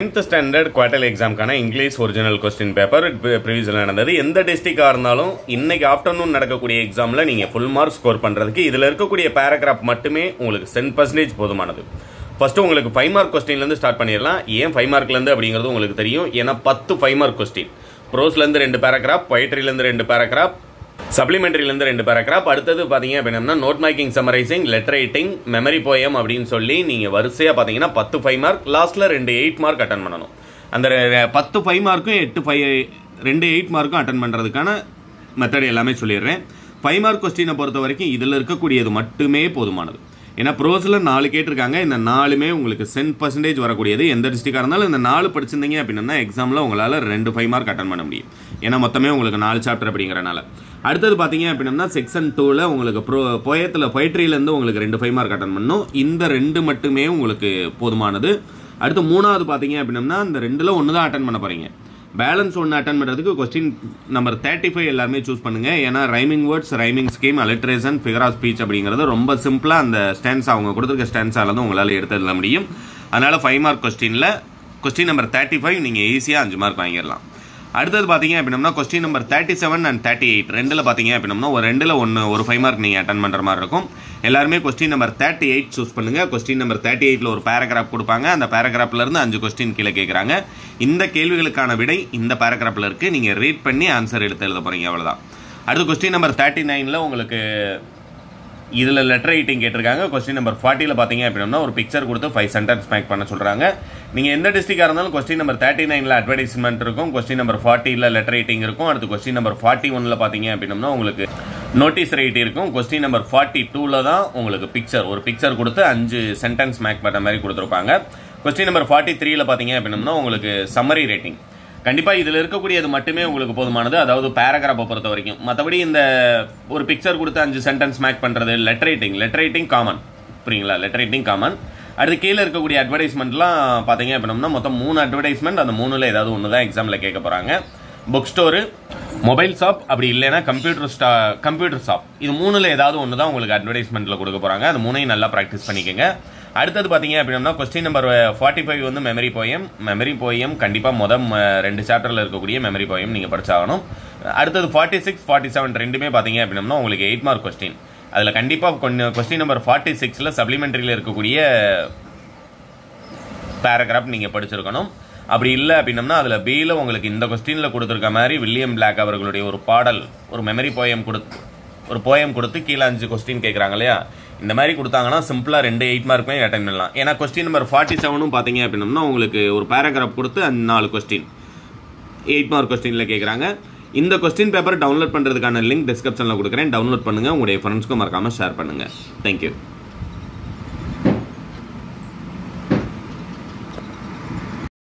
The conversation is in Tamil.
டென்த் ஸ்டாண்டர்ட் குவார்டர்லி எக்ஸாம்க்கான இங்கிலீஷ் ஒரிஜினல் கொஸ்டின் பேப்பர் ப்ரீவியஸில் நடந்தது எந்த டிஸ்ட்ரிக்டாக இருந்தாலும் இன்னைக்கு ஆஃப்டர்நூன் நடக்கக்கூடிய எக்ஸாமில் நீங்கள் ஃபுல் மார்க் ஸ்கோர் பண்ணுறதுக்கு இதில் இருக்கக்கூடிய பேராகிராஃப் மட்டுமே உங்களுக்கு சென்ட் பர்சன்டேஜ் போதுமானது ஃபர்ஸ்ட் உங்களுக்கு ஃபைவ் மார்க் கொஸ்டின்லேருந்து ஸ்டார்ட் பண்ணிடலாம் ஏன் ஃபைவ் மார்க்லேருந்து அப்படிங்கிறது உங்களுக்கு தெரியும் ஏன்னா பத்து ஃபைவ் மார்க் கொஸ்டின் ப்ரோஸ்லேருந்து ரெண்டு பேராகிராஃப் பொயட்ரிலேருந்து ரெண்டு பேராகிராஃப் சப்ளிமெண்ட்ரிலேருந்து ரெண்டு பேராகிராஃப் அடுத்தது பார்த்தீங்க அப்படின்னா note making summarising letter writing memory poem அப்படின்னு சொல்லி நீங்கள் வரிசையாக பார்த்தீங்கன்னா பத்து ஃபைவ் மார்க் லாஸ்ட்டில் ரெண்டு எயிட் மார்க் அட்டன் பண்ணணும் அந்த ரெ- பத்து ஃபைவ் மார்க்கும் எட்டு ஃபைவ் ரெண்டு எயிட் மார்க்கும் அட்டன் பண்ணுறதுக்கான மெத்தட் எல்லாமே சொல்லிடுறேன் ஃபைவ் மார்க் கொஸ்டினை பொறுத்த வரைக்கும் இதில் இருக்கக்கூடியது மட்டுமே போதுமானது ஏன்னா ப்ரோஸில் நாலு கேட்டிருக்காங்க இந்த நாலுமே உங்களுக்கு சென்ட் பர்சன்டேஜ் வரக்கூடியது எந்த டிஸ்ட்ரிக்டாக இருந்தாலும் இந்த நாலு படிச்சிருந்தீங்க அப்படின்னா எக்ஸாமில் உங்களால் ரெண்டு ஃபைவ் மார்க் அட்டன் பண்ண முடியும் ஏன்னா மொத்தமே உங்களுக்கு நாலு சாப்டர் அப்படிங்கிறனால அடுத்தது பார்த்தீங்க அப்படின்னா செக்ஷன் டூவில் உங்களுக்கு ப்ரோ போயத்தில் பொயட்ரியிலேருந்து உங்களுக்கு ரெண்டு ஃபைவ் மார்க் அட்டன் பண்ணணும் இந்த ரெண்டு மட்டுமே உங்களுக்கு போதுமானது அடுத்து மூணாவது பார்த்தீங்க அப்படின்னா இந்த ரெண்டில் ஒன்று தான் அட்டன் பண்ண போகிறீங்க பேலன்ஸ் ஒன்று அட்டன் பண்ணுறதுக்கு கொஸ்டின் நம்பர் தேர்ட்டி ஃபைவ் எல்லாருமே சூஸ் பண்ணுங்க ஏன்னா rhyming words rhyming scheme alliteration figure of speech அப்படிங்கிறது ரொம்ப சிம்பிளாக அந்த ஸ்டான்ஸ் அவங்க கொடுத்துருக்க ஸ்டான்ஸால தான் உங்களால் எடுத்து எழுத முடியும் அதனால் ஃபைவ் மார்க் கொஸ்டினில் கொஸ்டின் நம்பர் தேர்ட்டி ஃபைவ் நீங்கள் ஈஸியாக அஞ்சு மார்க் வாங்கிடலாம் அடுத்தது பார்த்தீங்க அப்படின்னா question number thirty seven and thirty eight ரெண்டில் பார்த்தீங்க அப்படின்னா ஒரு ரெண்டில் ஒன்று ஒரு ஃபைவ் மார்க் நீங்கள் அட்டன் பண்ணுற மாதிரி இருக்கும் எல்லாருமே question number thirty eight choose பண்ணுங்கள் கொஸ்டின் நம்பர் தேர்ட்டி எயிட்டில் ஒரு பேராகிராஃப் கொடுப்பாங்க அந்த paragraphல இருந்து அஞ்சு கொஸ்டின் கீழே கேட்குறாங்க இந்த கேள்விகளுக்கான விடை இந்த பேராகிராஃபில் இருக்குது நீங்கள் ரீட் பண்ணி ஆன்சர் எடுத்து எழுத போகிறீங்க அவ்வளோதான் அடுத்து கொஸ்டின் நம்பர் தேர்ட்டி நைனில் உங்களுக்கு இதில் லெட்டர் ரைட்டிங் கேட்டிருக்காங்க கொஸ்டின் நம்பர் ஃபார்ட்டியில் பார்த்தீங்க அப்படின்னா ஒரு பிக்சர் கொடுத்து ஃபைவ் சென்டென்ஸ் மேக் பண்ண சொல்கிறாங்க நீங்கள் எந்த டிஸ்ட்ரிக்டாக இருந்தாலும் கொஸ்டின் நம்பர் தேர்ட்டி நைனில் அட்வர்டைஸ்மெண்ட் இருக்கும் கொஸ்டின் நம்பர் ஃபார்ட்டியில் லெட்டர் ரைட்டிங் இருக்கும் அடுத்து கொஸ்டின் நம்பர் ஃபார்ட்டி ஒனில் பார்த்தீங்க அப்படின்னா உங்களுக்கு நோட்டீஸ் ரைட் இருக்கும் கொஸ்டின் நம்பர் ஃபார்ட்டி டூவில் தான் உங்களுக்கு பிக்சர் ஒரு பிக்சர் கொடுத்து அஞ்சு சென்டென்ஸ் மேக் பண்ண மாதிரி கொடுத்துருப்பாங்க கொஸ்டின் நம்பர் ஃபார்ட்டி த்ரீல பார்த்தீங்க அப்படின்னா உங்களுக்கு சம்மரி ரேட்டிங் கண்டிப்பாக இதில் இருக்கக்கூடியது மட்டுமே உங்களுக்கு போதுமானது அதாவது பேராகிராஃபை பொறுத்த வரைக்கும் மற்றபடி இந்த ஒரு பிக்சர் கொடுத்து அஞ்சு சென்டென்ஸ் மேக் பண்ணுறது letter writing letter writing common புரியுங்களா லெட்டர் ரைட்டிங் காமன் அடுத்து கீழே இருக்கக்கூடிய அட்வர்டைஸ்மெண்ட்லாம் பார்த்தீங்க அப்படின்னா மொத்தம் மூணு அட்வர்டைஸ்மெண்ட் அந்த மூணுல ஏதாவது ஒன்று தான் எக்ஸாமில் கேட்க போகிறாங்க புக் ஸ்டோரு மொபைல் ஷாப் அப்படி இல்லைன்னா கம்ப்யூட்டர் ஸ்டா கம்ப்யூட்டர் ஷாப் இது மூணுல ஏதாவது ஒன்று தான் உங்களுக்கு அட்வர்டைஸ்மெண்ட்டில் கொடுக்க போகிறாங்க அது மூணையும் நல்லா ப்ராக்டிஸ் பண்ணிக்கோங்க அடுத்தது பார்த்தீங்க அப்படின்னா கொஸ்டின் நம்பர் ஃபார்ட்டி ஃபைவ் வந்து மெமரி போயம் மெமரி போயம் கண்டிப்பாக மொதல் ம, ரெண்டு சாப்டரில் இருக்கக்கூடிய மெமரி போயம் நீங்கள் படிச்சாகணும் அடுத்தது ஃபார்ட்டி சிக்ஸ் ஃபார்ட்டி செவன் ரெண்டுமே பார்த்தீங்க அப்படின்னா உங்களுக்கு எயிட் மார்க் கொஸ்டின் அதில் கண்டிப்பாக கொஞ்சம் கொஸ்டின் நம்பர் ஃபார்ட்டி சிக்ஸில் சப்ளிமெண்ட்ரியில் இருக்கக்கூடிய பேராகிராஃப் நீங்கள் படிச்சிருக்கணும் அப்படி இல்லை அப்படின்னம்னா அதில் பியில் உங்களுக்கு இந்த கொஸ்டினில் கொடுத்துருக்க மாதிரி வில்லியம் பிளாக் அவர்களுடைய ஒரு பாடல் ஒரு மெமரி போயம் கொடுத்து ஒரு போயம் கொடுத்து கீழே அஞ்சு கொஸ்டின் கேட்குறாங்க இல்லையா இந்த மாதிரி கொடுத்தாங்கன்னா சிம்பிளாக ரெண்டு எயிட் மார்க்குமே அட்டன் பண்ணலாம் ஏன்னா கொஸ்டின் நம்பர் ஃபார்ட்டி செவனும் பார்த்தீங்க அப்படின்னம்னா உங்களுக்கு ஒரு பேராகிராஃப் கொடுத்து அந்த நாலு கொஸ்டின் எயிட் மார்க் கொஸ்டினில் கேட்குறாங்க இந்த கொஸ்டின் பேப்பர் டவுன்லோட் பண்ணுறதுக்கான லிங்க் டிஸ்கிரிப்ஷனில் கொடுக்குறேன் டவுன்லோட் பண்ணுங்கள் உங்களுடைய ஃப்ரெண்ட்ஸ்க்கும் மறக்காமல் ஷேர் பண்ணுங்கள் தேங்க்யூ